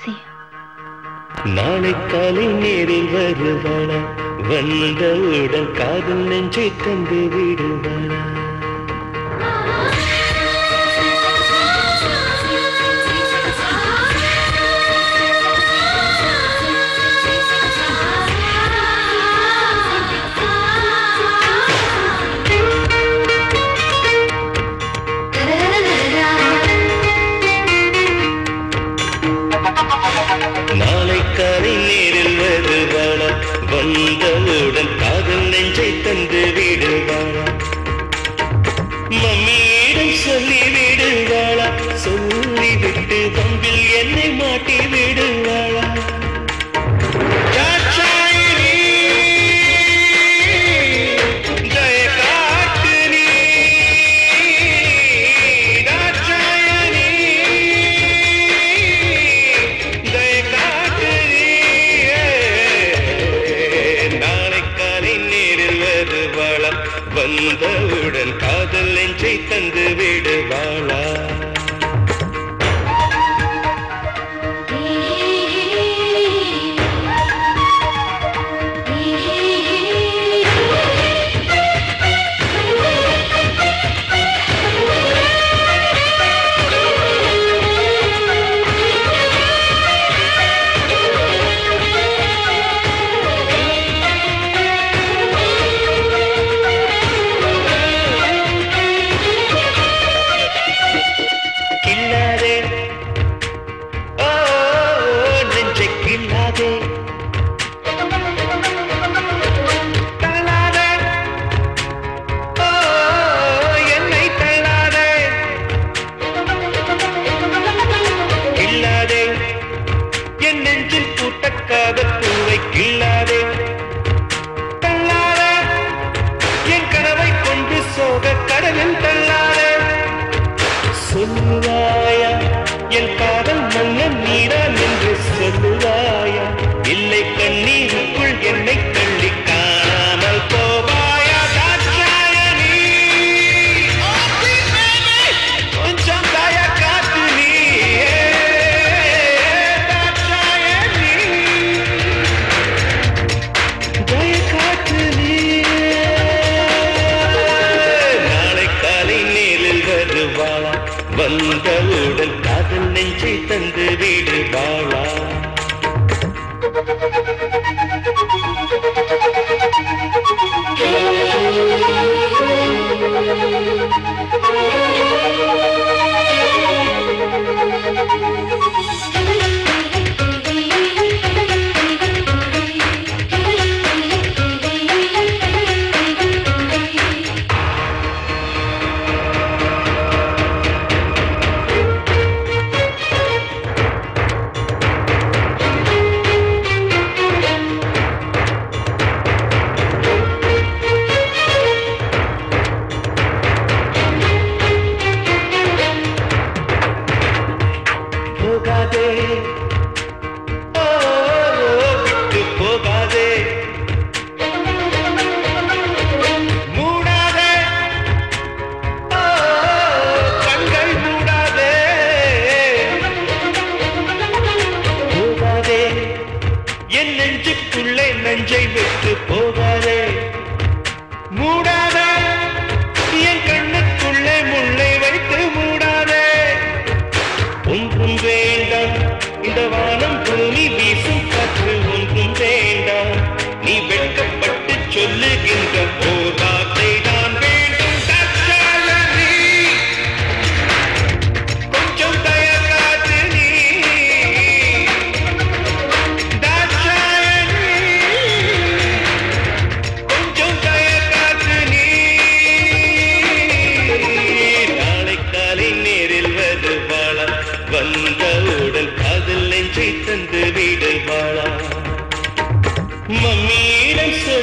see you. நாளை காலை நேரில் வருவாளா வந்தவுடன் காதல் நெஞ்சை தந்து விடுவாளா நாளை காலை நேரில் வருவாளா வந்தவுடன் காதல் நெஞ்சை தந்து விடுவாளா மம்மியிடம் சொல்லி விடுவாளா சொல்லிவிட்டு பம்பில் என்னை மாட்டி விடுவாளா தாட்சாயினி, ஜெய காட்டு நீ. தாட்சாயினி, ஜெய காட்டு நீ. நாளை காலை நேரில் வருவாளா வந்தவுடன் காதல் நெஞ்சை தந்து விடுவாளா கில்லாதே ஓ நெஞ்சை கில்லாதே தள்ளாதே ஓ என்னை தள்ளாதே கில்லாதே என் நெஞ்சில் பூட்டக்காத பூவை கில்லாதே தள்ளாதே என் கனவை கொண்டு சோக கடலில் தள்ளாதே சொல்லுவாயா என் காதல் மன்னன் நீதான் என்று சொல்லுவாயா இல்லை கண்ணீருக்குள் என்னை தள்ளி காணாமல் போவாயா தாட்சாயணி ஓ, பின்னே, கொஞ்சம் தய காத்து நீ தாட்சாயணி தய காத்து நீ நாளை காலை நேரில் வருவாளா வந்தவுடன் காதல் நெஞ்சை தந்து விடுவாளா போகாதே ஓ, விட்டு போகாதே மூடாதே ஓ, கண்கள் மூடாதே போகாதே என் நெஞ்சுக்குள்ளே நெஞ்சை விட்டு போகாதே மூடாதே என் கண்ணுக்குள்ளே முள்ளை வைத்து மூடாதே ஒன்றும் வேண்டாம் இந்த வானம் பூமி வீசும் காற்று ஒன்றும் வேண்டாம் நீ வெட்கப்பட்டு சொல்லுகின்ற ஓர் வார்த்தை தான் வேண்டும் தற்காலி. கொஞ்சம் தயக்காது நீ தாட்சாயணி. கொஞ்சம் தயக்காது நீ நாளை காலை நேரில் வருவாளா வந்தவுடன் காதல் நெஞ்சை தந்து விடுவாளா மம்மியிடம் சொல்